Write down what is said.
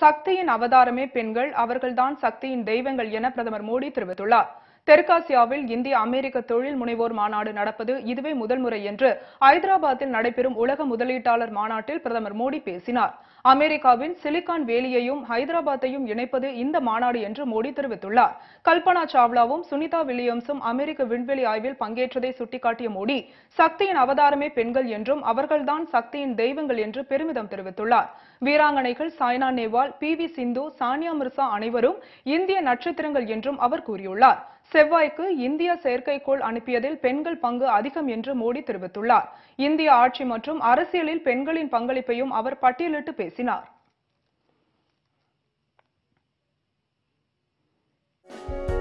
சக்தியின் அவதாரமே பெண்கள் அவர்கள்தான் சக்தியின் தெய்வங்கள் என பிரதமர் மோடி தெரிவித்துள்ளார் தெற்காசியாவில் இந்திய அமெரிக்க தொழில் முனைவோர் மாநாடு நடப்பது இதுவே முதல் முறை என்று ஐதராபாத்தில் நடைபெறும் உலக முதலீட்டாளர் மாநாட்டில் பிரதமர் மோடி பேசினார் அமெரிக்காவின் சிலிகான் வேலியையும் ஹைதராபாத்தையும் இணைப்பது இந்த மாநாடு என்று மோடி தெரிவித்துள்ளார் கல்பனா சாவ்லாவும் சுனிதா வில்லியம்ஸும் அமெரிக்க விண்வெளி ஆய்வில் பங்கேற்றதை சுட்டிக்காட்டிய மோடி சக்தியின் அவதாரமே பெண்கள் என்றும் அவர்கள்தான் சக்தியின் தெய்வங்கள் என்று பெருமிதம் தெரிவித்துள்ளார் வீராங்கனைகள் சாய்னா நேவால் பி வி சிந்து சானியா மிர்சா அனைவரும் இந்திய நட்சத்திரங்கள் என்றும் அவர் கூறியுள்ளார் செவ்வாய்க்கு இந்திய செயற்கைக்கோள் அனுப்பியதில் பெண்கள் பங்கு அதிகம் என்று மோடி தெரிவித்துள்ளார் இந்திய ஆட்சி மற்றும் அரசியலில் பெண்களின் பங்களிப்பையும் அவர் பட்டியலிட்டு பேசினார்